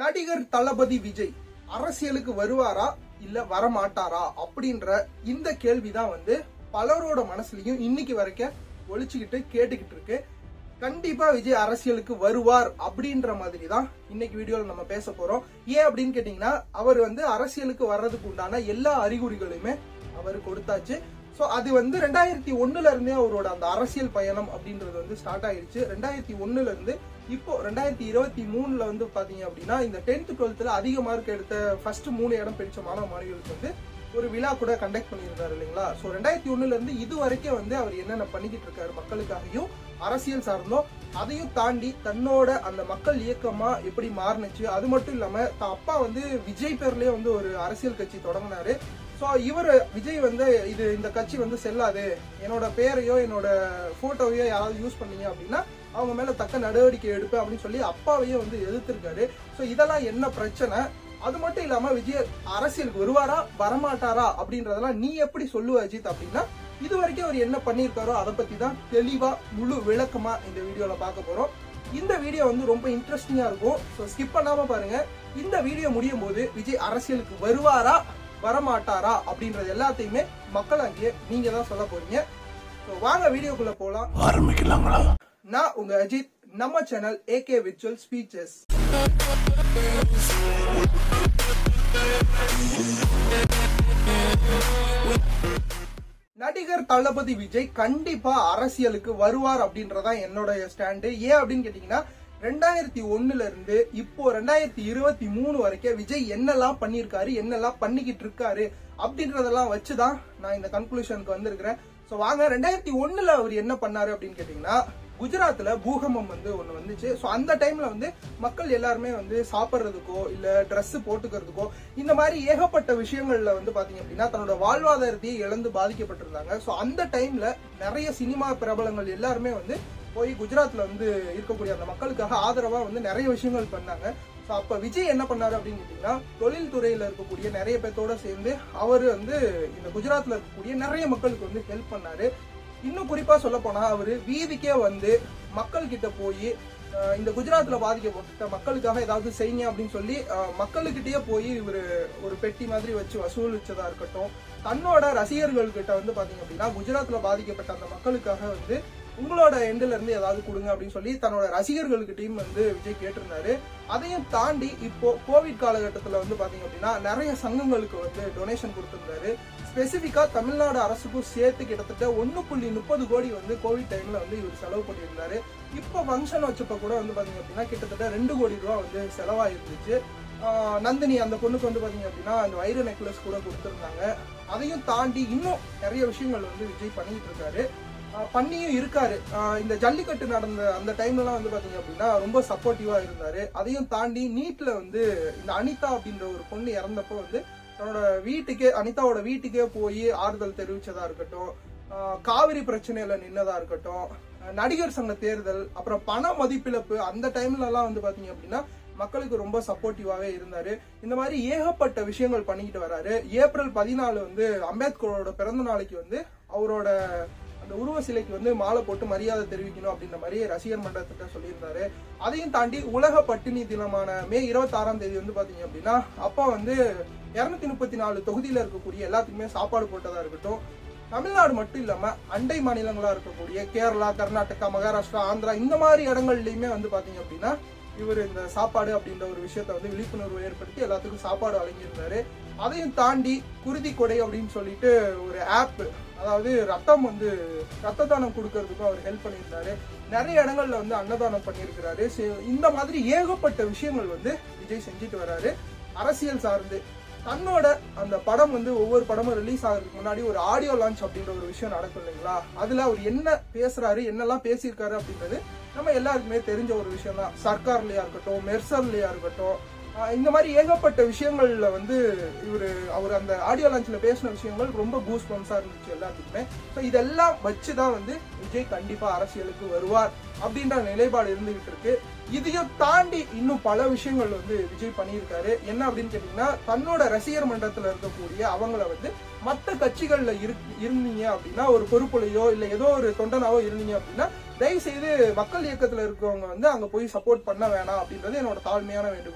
நடிகர் தளபதி விஜய் அரசியலுக்கு வருவாரா இல்ல வரமாட்டாரா அப்படின்ற இந்த கேள்விதான் வந்து பலரோட மனசுலயும் இன்னைக்கு வரைக்கும் ஒழிச்சுக்கிட்டு கேட்டுக்கிட்டு இருக்கு கண்டிப்பா விஜய் அரசியலுக்கு வருவார் அப்படின்ற மாதிரி தான் இன்னைக்கு வீடியோல நம்ம பேச போறோம் ஏன் அப்படின்னு கேட்டீங்கன்னா அவர் வந்து அரசியலுக்கு வர்றதுக்கு உண்டான எல்லா அறிகுறிகளையுமே அவர் கொடுத்தாச்சு சோ அது வந்து ரெண்டாயிரத்தி ஒண்ணுல இருந்தே அவரோட அந்த அரசியல் பயணம் அப்படின்றது வந்து ஸ்டார்ட் ஆயிருச்சு ரெண்டாயிரத்தி ஒண்ணுல இருந்து இப்போ ரெண்டாயிரத்தி இருபத்தி மூணுல வந்து பாத்தீங்க அப்படின்னா இந்த டென்த் டுவெல்த்ல அதிக மார்க் எடுத்த ஃபர்ஸ்ட் மூணு இடம் பிடிச்ச மாணவ மாணவிகளுக்கு வந்து ஒரு விழா கூட கண்டக்ட் பண்ணியிருந்தாரு இல்லைங்களா ஸோ ரெண்டாயிரத்தி ஒண்ணுல இருந்து இது வரைக்கும் வந்து அவர் என்னென்ன பண்ணிக்கிட்டு இருக்காரு மக்களுக்காகவும் அரசியல் சார்ந்தோம் அதையும் தாண்டி தன்னோட அந்த மக்கள் இயக்கமா எப்படி மாறுனுச்சு அது மட்டும் இல்லாம தான் அப்பா வந்து விஜய் பேர்லயே வந்து ஒரு அரசியல் கட்சி தொடங்கினாரு ஸோ இவர் விஜய் வந்து இது இந்த கட்சி வந்து செல்லாது என்னோட பேரையோ என்னோட போட்டோவையோ யாராவது யூஸ் பண்ணீங்க அப்படின்னா அவங்க மேல தக்க நடவடிக்கை எடுப்பேன் அப்படின்னு சொல்லி அப்பாவையே வந்து எதிர்த்திருக்காரு ஸோ இதெல்லாம் என்ன பிரச்சனை அது மட்டும் இல்லாம விஜய் அரசியலுக்கு வருவாரா வரமாட்டாரா அப்படின்றதெல்லாம் நீ எப்படி சொல்லுவ அஜித் அப்படின்னா இது வரைக்கும் அவர் என்ன பண்ணியிருக்காரோ அதை பத்தி தான் தெளிவா முழு விளக்கமா இந்த வீடியோல பார்க்க போறோம் இந்த வீடியோ வந்து ரொம்ப இன்ட்ரெஸ்டிங்கா இருக்கும் ஸோ ஸ்கிப் பண்ணாம பாருங்க இந்த வீடியோ முடியும் போது விஜய் அரசியலுக்கு வருவாரா வரமாட்டாரா அப்படின்றது எல்லாத்தையுமே மக்களாகிய நீங்க தான் சொல்ல போறீங்க ஸோ வாங்க வீடியோக்குள்ள போலாம் ஆரம்பிக்கலாங்களா நான் உங்க அஜித் நம்ம சேனல் ஏகே விச்சுவல் ஸ்பீச்சஸ் நடிகர் தளபதி விஜய் கண்டிப்பா அரசியலுக்கு வருவார் அப்படின்றதா என்னோட ஸ்டாண்டு ஏன் அப்படின்னு கேட்டீங்கன்னா ரெண்டாயிரத்தி ஒண்ணுல இருந்து இப்போ ரெண்டாயிரத்தி இருபத்தி மூணு வரைக்கும் விஜய் என்னெல்லாம் பண்ணியிருக்காரு என்னெல்லாம் பண்ணிக்கிட்டு இருக்காரு அப்படின்றதெல்லாம் வச்சுதான் நான் இந்த கன்க்ளூஷனுக்கு வந்திருக்கிறேன் ஸோ வாங்க ரெண்டாயிரத்தி ஒண்ணுல அவர் என்ன பண்ணாரு அப்படின்னு கேட்டீங்கன்னா குஜராத்ல பூகம்பம் வந்து ஒண்ணு வந்துச்சு ஸோ அந்த டைம்ல வந்து மக்கள் எல்லாருமே வந்து சாப்பிட்றதுக்கோ இல்ல Dress போட்டுக்கிறதுக்கோ இந்த மாதிரி ஏகப்பட்ட விஷயங்கள்ல வந்து பாத்தீங்க அப்படின்னா தன்னோட வாழ்வாதாரத்தையே இழந்து பாதிக்கப்பட்டிருந்தாங்க ஸோ அந்த டைம்ல நிறைய சினிமா பிரபலங்கள் எல்லாருமே வந்து போய் குஜராத்ல வந்து இருக்கக்கூடிய அந்த மக்களுக்காக ஆதரவா வந்து நிறைய விஷயங்கள் பண்ணாங்க ஸோ அப்ப விஜய் என்ன பண்ணாரு அப்படின்னு கேட்டீங்கன்னா தொழில்துறையில இருக்கக்கூடிய நிறைய பேர்த்தோட சேர்ந்து அவர் வந்து இந்த குஜராத்ல இருக்கக்கூடிய நிறைய மக்களுக்கு வந்து ஹெல்ப் பண்ணாரு இன்னும் குறிப்பா சொல்ல போனா அவரு வீதிக்கே வந்து மக்கள் கிட்ட போய் அஹ், இந்த குஜராத்ல பாதிக்கப்பட்ட மக்களுக்காக ஏதாவது செய்யுங்க அப்படின்னு சொல்லி அஹ், மக்களுக்கிட்டயே போய் இவரு ஒரு பெட்டி மாதிரி வச்சு வசூலிச்சதா இருக்கட்டும் தன்னோட ரசிகர்கள் கிட்ட வந்து பாத்தீங்க அப்படின்னா குஜராத்ல பாதிக்கப்பட்ட அந்த மக்களுக்காக வந்து உங்களோட எண்ட்ல இருந்து ஏதாவது கொடுங்க அப்படின்னு சொல்லி தன்னோட ரசிகர்கள்கிட்டயும் வந்து விஜய் கேட்டிருந்தாரு அதையும் தாண்டி இப்போ கோவிட் காலகட்டத்துல வந்து பாத்தீங்க அப்படின்னா நிறைய சங்கங்களுக்கு வந்து டொனேஷன் கொடுத்திருந்தாரு ஸ்பெசிபிக்கா தமிழ்நாடு அரசுக்கும் சேர்த்து கிட்டத்தட்ட ஒன்னு புள்ளி முப்பது கோடி வந்து கோவிட் டைம்ல வந்து இவர் செலவு பண்ணியிருந்தாரு இப்போ ஃபங்க்ஷன் வச்சப்ப கூட வந்து பாத்தீங்க அப்படின்னா கிட்டத்தட்ட ரெண்டு கோடி ரூபா வந்து செலவாயிருந்துச்சு ஆஹ் நந்தினி அந்த பொண்ணுக்கு வந்து பாத்தீங்க அப்படின்னா அந்த வைர நெக்லஸ் கூட கொடுத்திருந்தாங்க அதையும் தாண்டி இன்னும் நிறைய விஷயங்கள் வந்து விஜய் பண்ணிட்டு இருக்காரு ஆஹ் பண்ணியும் இருக்காரு ஆஹ் இந்த ஜல்லிக்கட்டு நடந்த அந்த டைம்லலாம் வந்து பாத்தீங்க அப்படின்னா ரொம்ப சப்போர்ட்டிவா இருந்தாரு அதையும் தாண்டி நீட்ல வந்து இந்த அனிதா அப்படின்ற ஒரு பொண்ணு இறந்தப்போ வந்து தன்னோட வீட்டுக்கே அனிதாவோட வீட்டுக்கே போய் ஆறுதல் தெரிவிச்சதா இருக்கட்டும் ஆஹ் காவிரி பிரச்சனையில நின்னதா இருக்கட்டும் ஆஹ் நடிகர் சங்க தேர்தல் அப்புறம் பண மதிப்பிழப்பு அந்த டைம்ல எல்லாம் வந்து பாத்தீங்க அப்படின்னா மக்களுக்கு ரொம்ப சப்போர்ட்டிவாவே இருந்தாரு இந்த மாதிரி ஏகப்பட்ட விஷயங்கள் பண்ணிக்கிட்டு வராரு ஏப்ரல் பதினாலு வந்து அம்பேத்கரோட பிறந்த நாளைக்கு வந்து அவரோட அந்த உருவ சிலைக்கு வந்து மாலை போட்டு மரியாதை தெரிவிக்கணும் அப்படின்ற மாதிரி ரசிகர் மன்றத்திட்ட சொல்லியிருந்தாரு அதையும் தாண்டி உலக பட்டினி தினமான மே இருபத்தி ஆறாம் தேதி வந்து பாத்தீங்க அப்படின்னா அப்பா வந்து இருநூத்தி முப்பத்தி நாலு தொகுதியில இருக்கக்கூடிய எல்லாத்துக்குமே சாப்பாடு போட்டதா இருக்கட்டும் தமிழ்நாடு மட்டும் இல்லாம அண்டை மாநிலங்களா இருக்கக்கூடிய கேரளா கர்நாடகா மகாராஷ்டிரா ஆந்திரா இந்த மாதிரி இடங்கள்லயுமே வந்து பாத்தீங்க அப்படின்னா இவர் இந்த சாப்பாடு அப்படின்ற ஒரு விஷயத்த வந்து விழிப்புணர்வு ஏற்படுத்தி எல்லாத்துக்கும் சாப்பாடு வழங்கியிருந்தாரு அதையும் தாண்டி குருதி கொடை அப்படின்னு சொல்லிட்டு ஒரு ஆப் அதாவது ரத்தம் வந்து ரத்த தானம் கொடுக்கறதுக்கும் அவர் ஹெல்ப் பண்ணியிருந்தாரு நிறைய இடங்கள்ல வந்து அன்னதானம் பண்ணியிருக்கிறாரு சே- இந்த மாதிரி ஏகப்பட்ட விஷயங்கள் வந்து விஜய் செஞ்சுட்டு வராரு அரசியல் சார்ந்து தன்னோட அந்த படம் வந்து ஒவ்வொரு படமும் ரிலீஸ் ஆகிறதுக்கு முன்னாடி ஒரு ஆடியோ லான்ச் அப்படின்ற ஒரு விஷயம் நடக்கும் இல்லைங்களா அதுல அவர் என்ன பேசுறாரு என்னெல்லாம் பேசியிருக்காரு அப்படின்றது நம்ம எல்லாருக்குமே தெரிஞ்ச ஒரு விஷயம் தான் சர்க்கார்லயா இருக்கட்டும் மெர்சர்லயா இருக்கட்டும் ஆஹ் இந்த மாதிரி ஏகப்பட்ட விஷயங்கள்ல வந்து இவரு அவர் அந்த ஆடியோ லான்ச்ல பேசின விஷயங்கள் ரொம்ப கூஸ் பம்ஸா இருந்துச்சு எல்லாத்துக்குமே ஸோ இதெல்லாம் வச்சுதான் வந்து விஜய் கண்டிப்பா அரசியலுக்கு வருவார் அப்படின்ற நிலைப்பாடு இருந்துகிட்டு இருக்கு இதையும் தாண்டி இன்னும் பல விஷயங்கள் வந்து விஜய் பண்ணியிருக்காரு என்ன அப்படின்னு கேட்டீங்கன்னா தன்னோட ரசிகர் மன்றத்துல இருக்கக்கூடிய அவங்கள வந்து மற்ற கட்சிகள்ல இரு இருந்தீங்க அப்படின்னா ஒரு பொறுப்புலையோ இல்ல ஏதோ ஒரு தொண்டனாவோ இருந்தீங்க அப்படின்னா தயவு செய்து மக்கள் இயக்கத்துல இருக்கவங்க வந்து அங்க போய் சப்போர்ட் பண்ண வேணாம் அப்படின்றது என்னோட தாழ்மையான வேண்டுகோள்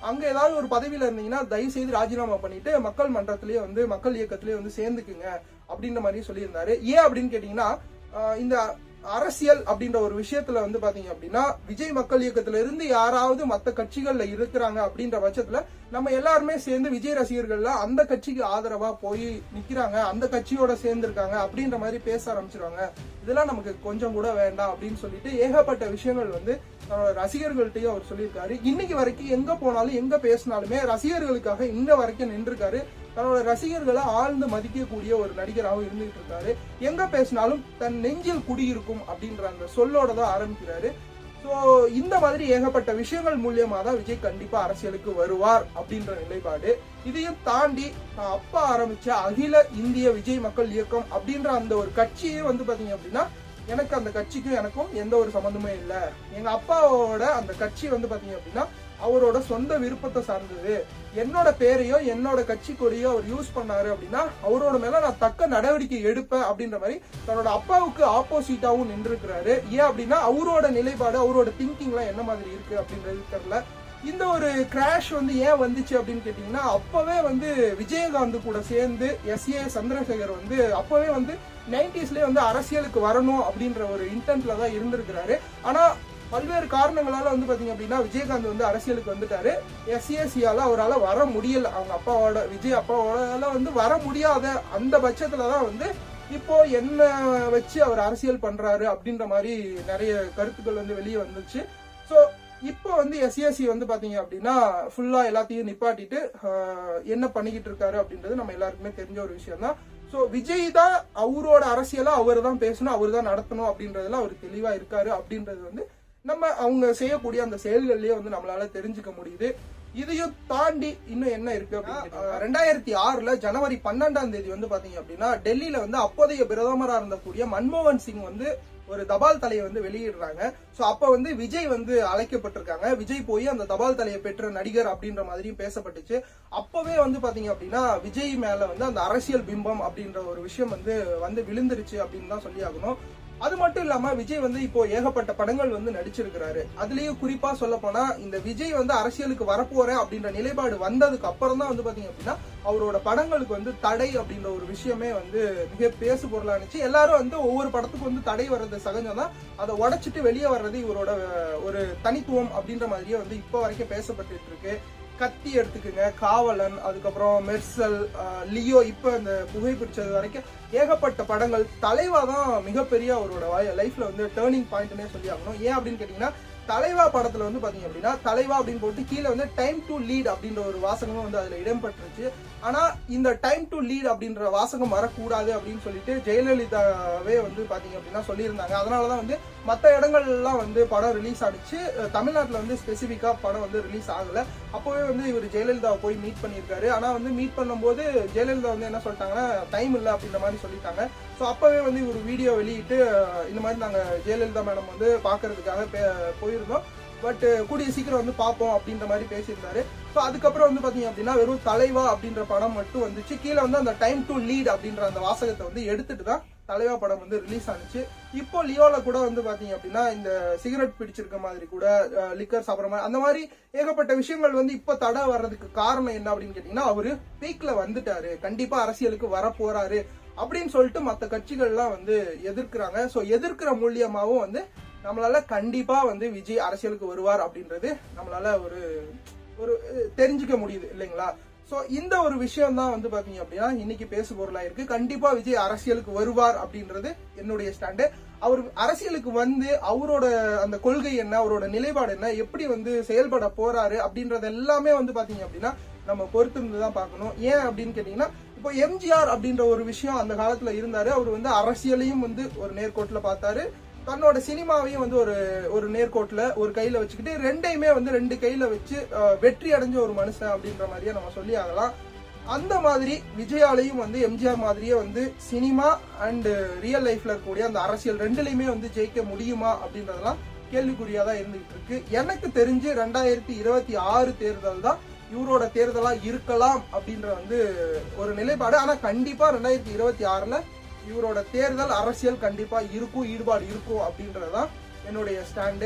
அங்க ஏதாவது ஒரு பதவியில இருந்தீங்கன்னா தயவு செய்து ராஜினாமா பண்ணிட்டு மக்கள் மன்றத்திலேயே வந்து மக்கள் இயக்கத்திலேயே வந்து சேர்ந்துக்குங்க அப்படின்ற மாதிரி சொல்லியிருந்தாரு ஏன் அப்படின்னு கேட்டீங்கன்னா ஆஹ் இந்த அரசியல் அப்படின்ற ஒரு விஷயத்துல வந்து பாத்தீங்க அப்படின்னா விஜய் மக்கள் இயக்கத்துல இருந்து யாராவது மத்த கட்சிகள்ல இருக்கிறாங்க அப்படின்ற பட்சத்துல நம்ம எல்லாருமே சேர்ந்து விஜய் ரசிகர்கள்ல அந்த கட்சிக்கு ஆதரவா போய் நிக்கிறாங்க அந்த கட்சியோட சேர்ந்து இருக்காங்க அப்படின்ற மாதிரி பேச ஆரம்பிச்சிருவாங்க இதெல்லாம் நமக்கு கொஞ்சம் கூட வேண்டாம் அப்படின்னு சொல்லிட்டு ஏகப்பட்ட விஷயங்கள் வந்து தன்னோட ரசிகர்கள்ட்டையும் அவர் சொல்லியிருக்காரு இன்னைக்கு வரைக்கும் எங்க போனாலும் எங்க பேசினாலுமே ரசிகர்களுக்காக இன்ன வரைக்கும் நின்றுருக்காரு தன்னோட ரசிகர்களை ஆழ்ந்து மதிக்கக்கூடிய ஒரு நடிகராகவும் இருந்துகிட்டு இருக்காரு எங்க பேசினாலும் தன் நெஞ்சில் குடியிருக்கும் அப்படின்ற அந்த சொல்லோட தான் ஆரம்பிக்கிறாரு ஸோ இந்த மாதிரி ஏகப்பட்ட விஷயங்கள் மூலியமா தான் விஜய் கண்டிப்பா அரசியலுக்கு வருவார் அப்படின்ற நிலைப்பாடு இதையும் தாண்டி தான் அப்பா ஆரம்பிச்ச அகில இந்திய விஜய் மக்கள் இயக்கம் அப்படின்ற அந்த ஒரு கட்சியே வந்து பாத்தீங்க அப்படின்னா எனக்கு அந்த கட்சிக்கும் எனக்கும் எந்த ஒரு சம்மந்தமே இல்லை எங்க அப்பாவோட அந்த கட்சி வந்து பாத்தீங்க அப்படின்னா அவரோட சொந்த விருப்பத்தை சார்ந்தது என்னோட பேரையோ என்னோட கட்சி கொடியோ அவர் யூஸ் பண்ணாரு அப்படின்னா அவரோட மேல நான் தக்க நடவடிக்கை எடுப்பேன் அப்படின்ற மாதிரி தன்னோட அப்பாவுக்கு ஆப்போசிட்டாவும் நின்றுருக்கிறாரு ஏன் அப்படின்னா அவரோட நிலைப்பாடு அவரோட திங்கிங்லாம் என்ன மாதிரி இருக்கு அப்படின்றது தெரியல இந்த ஒரு கிராஷ் வந்து ஏன் வந்துச்சு அப்படின்னு கேட்டீங்கன்னா அப்பவே வந்து விஜயகாந்த் கூட சேர்ந்து எஸ் ஏ சந்திரசேகர் வந்து அப்பவே வந்து நைன்டிஸ்லயே வந்து அரசியலுக்கு வரணும் அப்படின்ற ஒரு இன்டென்ட்ல தான் இருந்திருக்கிறாரு ஆனா பல்வேறு காரணங்களால வந்து பாத்தீங்க அப்படின்னா விஜயகாந்த் வந்து அரசியலுக்கு வந்துட்டாரு எஸ்சிஎஸ்சியால அவரால் வர முடியல அவங்க அப்பாவோட விஜய் அப்பாவோட வந்து வர முடியாத அந்த பட்சத்துல தான் வந்து இப்போ என்ன வச்சு அவர் அரசியல் பண்றாரு அப்படின்ற மாதிரி நிறைய கருத்துக்கள் வந்து வெளியே வந்துச்சு ஸோ இப்போ வந்து எஸ்சிஎஸ்சி வந்து பாத்தீங்க அப்படின்னா ஃபுல்லா எல்லாத்தையும் நிப்பாட்டிட்டு ஆஹ், என்ன பண்ணிக்கிட்டு இருக்காரு அப்படின்றது நம்ம எல்லாருக்குமே தெரிஞ்ச ஒரு விஷயம் தான் ஸோ விஜய் தான் அவரோட அரசியலை அவர் தான் பேசணும் அவர் தான் நடத்தணும் அப்படின்றதுல அவர் தெளிவா இருக்காரு அப்படின்றது வந்து நம்ம அவங்க செய்யக்கூடிய அந்த செயல்கள்லயே வந்து நம்மளால தெரிஞ்சுக்க முடியுது இதையும் தாண்டி இன்னும் என்ன இருக்கு அப்படின்னா ரெண்டாயிரத்தி ஆறுல ஜனவரி பன்னெண்டாம் தேதி வந்து பாத்தீங்க அப்படின்னா டெல்லியில வந்து அப்போதைய பிரதமரா இருந்தக்கூடிய மன்மோகன் சிங் வந்து ஒரு தபால் தலையை வந்து வெளியிடுறாங்க சோ அப்ப வந்து விஜய் வந்து அழைக்கப்பட்டிருக்காங்க விஜய் போய் அந்த தபால் தலையை பெற்ற நடிகர் அப்படின்ற மாதிரியும் பேசப்பட்டுச்சு அப்பவே வந்து பாத்தீங்க அப்படின்னா விஜய் மேல வந்து அந்த அரசியல் பிம்பம் அப்படின்ற ஒரு விஷயம் வந்து வந்து விழுந்துருச்சு அப்படின்னு தான் சொல்லி ஆகணும் அது மட்டும் இல்லாம விஜய் வந்து இப்போ ஏகப்பட்ட படங்கள் வந்து நடிச்சிருக்கிறாரு அதுலயும் குறிப்பா சொல்ல போனா இந்த விஜய் வந்து அரசியலுக்கு வரப்போறேன் அப்படின்ற நிலைப்பாடு வந்ததுக்கு அப்புறம் தான் வந்து பாத்தீங்க அப்படின்னா அவரோட படங்களுக்கு வந்து தடை அப்படின்ற ஒரு விஷயமே வந்து மிக பேசு பொருளா இருந்துச்சு எல்லாரும் வந்து ஒவ்வொரு படத்துக்கு வந்து தடை வர்றது சகஜம் தான் அதை உடைச்சிட்டு வெளியே வர்றது இவரோட அஹ், ஒரு தனித்துவம் அப்படின்ற மாதிரியே வந்து இப்போ வரைக்கும் பேசப்பட்டு இருக்கு கத்தி எடுத்துக்குங்க காவலன் அதுக்கப்புறம் மெர்சல் அஹ், லியோ இப்ப இந்த புகை பிடிச்சது வரைக்கும் ஏகப்பட்ட படங்கள் தலைவா தான் மிகப்பெரிய அவரோட லைஃப்ல வந்து டேர்னிங் பாயிண்ட்னே சொல்லி ஆகணும் ஏன் அப்படின்னு கேட்டீங்கன்னா தலைவா படத்துல வந்து பாத்தீங்க அப்படின்னா தலைவா அப்படின்னு போட்டு கீழே வந்து டைம் டு லீட் அப்படின்ற ஒரு வாசகமும் வந்து அதுல இடம்பெற்றுச்சு ஆனா இந்த டைம் டு லீட் அப்படின்ற வாசகம் வரக்கூடாது அப்படின்னு சொல்லிட்டு ஜெயலலிதாவே வந்து பாத்தீங்க அப்படின்னா சொல்லியிருந்தாங்க அதனாலதான் வந்து மற்ற இடங்கள்லாம் வந்து படம் ரிலீஸ் ஆனிச்சு அஹ் தமிழ்நாட்டுல வந்து ஸ்பெசிஃபிக்கா படம் வந்து ரிலீஸ் ஆகல அப்பவே வந்து இவர் ஜெயலலிதாவை போய் மீட் பண்ணியிருக்காரு ஆனா வந்து மீட் பண்ணும்போது ஜெயலலிதா வந்து என்ன சொல்லிட்டாங்கன்னா டைம் இல்லை அப்படின்ற மாதிரி சொல்லிட்டாங்க ஸோ அப்பவே வந்து இவர் வீடியோ வெளியிட்டு அஹ் இந்த மாதிரி நாங்க ஜெயலலிதா மேடம் வந்து பாக்குறதுக்காக பே- போயிருந்தோம் பட் கூடிய சீக்கிரம் வந்து பார்ப்போம் அப்படின்ற மாதிரி பேசியிருந்தாரு ஸோ அதுக்கப்புறம் வந்து பாத்தீங்க அப்படின்னா வெறும் தலைவா அப்படின்ற படம் மட்டும் வந்துச்சு கீழே வந்து அந்த டைம் டு லீட் அப்படின்ற அந்த வாசகத்தை வந்து எடுத்துட்டு தான் தலைவா படம் வந்து ரிலீஸ் ஆனிச்சு இப்போ லியோல கூட வந்து பாத்தீங்க அப்படின்னா இந்த சிகரெட் பிடிச்சிருக்க மாதிரி கூட லிக்கர் சாப்பிட்ற மாதிரி அந்த மாதிரி ஏகப்பட்ட விஷயங்கள் வந்து இப்போ தடை வர்றதுக்கு காரணம் என்ன அப்படின்னு கேட்டீங்கன்னா அவரு பீக்ல வந்துட்டாரு கண்டிப்பா அரசியலுக்கு வர போறாரு அப்படின்னு சொல்லிட்டு மற்ற கட்சிகள்லாம் வந்து எதிர்க்கிறாங்க ஸோ எதிர்க்கிற மூலியமாவும் வந்து நம்மளால கண்டிப்பா வந்து விஜய் அரசியலுக்கு வருவார் அப்படின்றது நம்மளால ஒரு ஒரு அஹ், தெரிஞ்சுக்க முடியுது இல்லைங்களா சோ இந்த ஒரு விஷயம் தான் வந்து பாத்தீங்க அப்படின்னா இன்னைக்கு பேசு பொருளா இருக்கு கண்டிப்பா விஜய் அரசியலுக்கு வருவார் அப்படின்றது என்னுடைய ஸ்டாண்டு அவர் அரசியலுக்கு வந்து அவரோட அந்த கொள்கை என்ன அவரோட நிலைப்பாடு என்ன எப்படி வந்து செயல்பட போறாரு அப்படின்றது எல்லாமே வந்து பாத்தீங்க அப்படின்னா நம்ம பொறுத்திருந்து தான் பார்க்கணும் ஏன் அப்படின்னு கேட்டீங்கன்னா இப்போ எம்ஜிஆர் அப்படின்ற ஒரு விஷயம் அந்த காலத்துல இருந்தாரு அவர் வந்து அரசியலையும் வந்து ஒரு நேர்கோட்டுல பார்த்தாரு தன்னோட சினிமாவையும் வந்து ஒரு ஒரு நேர்கோட்டுல ஒரு கையில வச்சுக்கிட்டு ரெண்டையுமே வந்து ரெண்டு கையில வச்சு அஹ், வெற்றி அடைஞ்ச ஒரு மனுஷன் அப்படின்ற மாதிரியே நம்ம சொல்லி ஆகலாம் அந்த மாதிரி விஜயாலையும் வந்து எம்ஜிஆர் மாதிரியே வந்து சினிமா அண்ட் ரியல் லைஃப்ல இருக்கக்கூடிய அந்த அரசியல் ரெண்டுலையுமே வந்து ஜெயிக்க முடியுமா அப்படின்றதெல்லாம் கேள்விக்குறியா தான் இருந்துகிட்டு இருக்கு எனக்கு தெரிஞ்சு ரெண்டாயிரத்தி இருபத்தி ஆறு தேர்தல் தான் இவரோட தேர்தலா இருக்கலாம் அப்படின்ற வந்து ஒரு நிலைப்பாடு ஆனா கண்டிப்பா ரெண்டாயிரத்தி இருபத்தி ஆறுல இவரோட தேர்தல் அரசியல் கண்டிப்பா இருக்கும் ஈடுபாடு இருக்கும் அப்படின்றதுதான் என்னுடைய ஸ்டாண்டு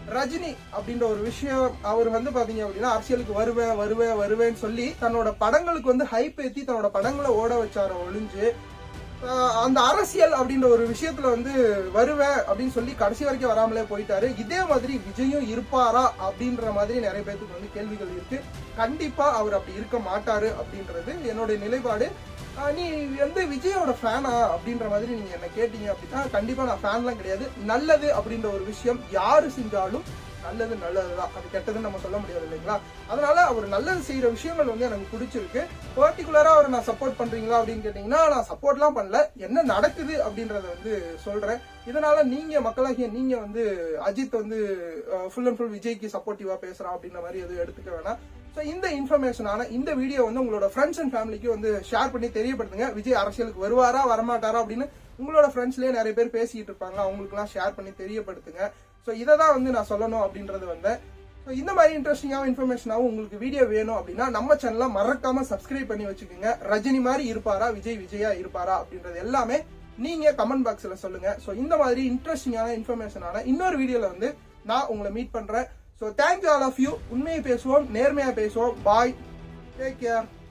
ரஜினி அப்படின்ற ஒரு விஷயம் அவர் வந்து பாத்தீங்க அப்படின்னா அரசியலுக்கு வருவேன் வருவேன் வருவேன்னு சொல்லி தன்னோட படங்களுக்கு வந்து ஹைப் ஏத்தி தன்னோட படங்களை ஓட வச்சார ஒளிஞ்சு ஆஹ் அந்த அரசியல் அப்படின்ற ஒரு விஷயத்துல வந்து வருவேன் அப்படின்னு சொல்லி கடைசி வரைக்கும் வராமலே போயிட்டாரு இதே மாதிரி விஜயும் இருப்பாரா அப்படின்ற மாதிரி நிறைய பேருக்கு வந்து கேள்விகள் இருக்கு கண்டிப்பா அவர் அப்படி இருக்க மாட்டாரு அப்படின்றது என்னுடைய நிலைப்பாடு ஆஹ் நீ வந்து விஜயோட ஃபேனா அப்படின்ற மாதிரி நீங்க என்ன கேட்டீங்க அப்படின்னா கண்டிப்பா நான் ஃபேன்லாம் கிடையாது நல்லது அப்படின்ற ஒரு விஷயம் யாரு செஞ்சாலும் நல்லது நல்லதுதான் அது கெட்டதுன்னு நம்ம சொல்ல முடியாது இல்லைங்களா அதனால அவர் நல்லது செய்யற விஷயங்கள் வந்து எனக்கு பிடிச்சிருக்கு பர்டிகுலரா அவர் நான் சப்போர்ட் பண்றீங்களா அப்படின்னு கேட்டீங்கன்னா நான் சப்போர்ட்லாம் பண்ணல என்ன நடக்குது அப்படின்றத வந்து சொல்றேன் இதனால நீங்க மக்களாகிய நீங்க வந்து அஜித் வந்து ஃபுல் அண்ட் ஃபுல் விஜய்க்கு சப்போர்ட்டிவா பேசுறான் அப்படின்ற மாதிரி எதுவும் எடுத்துக்க வேணாம் ஸோ இந்த இன்ஃபர்மேஷனான இந்த வீடியோ வந்து உங்களோட ஃப்ரெண்ட்ஸ் அண்ட் ஃபேமிலிக்கு வந்து ஷேர் பண்ணி தெரியப்படுத்துங்க விஜய் அரசியலுக்கு வருவாரா வரமாட்டாரா அப்படின்னு உங்களோட ஃப்ரெண்ட்ஸ்லயே நிறைய பேர் பேசிக்கிட்டு இருப்பாங்க அவங்களுக்குலாம் ஷேர் பண்ணி தெரியப்படுத்துங்க ஸோ இதை தான் வந்து நான் சொல்லணும் அப்படின்றது வந்தேன் ஸோ இந்த மாதிரி இன்ட்ரெஸ்டிங்காகவும் இன்ஃபர்மேஷனாகவும் உங்களுக்கு வீடியோ வேணும் அப்படின்னா நம்ம சேனலை மறக்காம சப்ஸ்கிரைப் பண்ணி வச்சுக்கோங்க ரஜினி மாதிரி இருப்பாரா விஜய் விஜயா இருப்பாரா அப்படின்றது எல்லாமே நீங்க கமெண்ட் பாக்ஸ்ல சொல்லுங்க ஸோ இந்த மாதிரி இன்ட்ரெஸ்டிங்கான இன்ஃபர்மேஷனான இன்னொரு வீடியோல வந்து நான் உங்களை மீட் பண்றேன் so thank you all of you உண்மையை பேசுவோம் நேர்மையா பேசுவோம் பாய் டேக் கேர்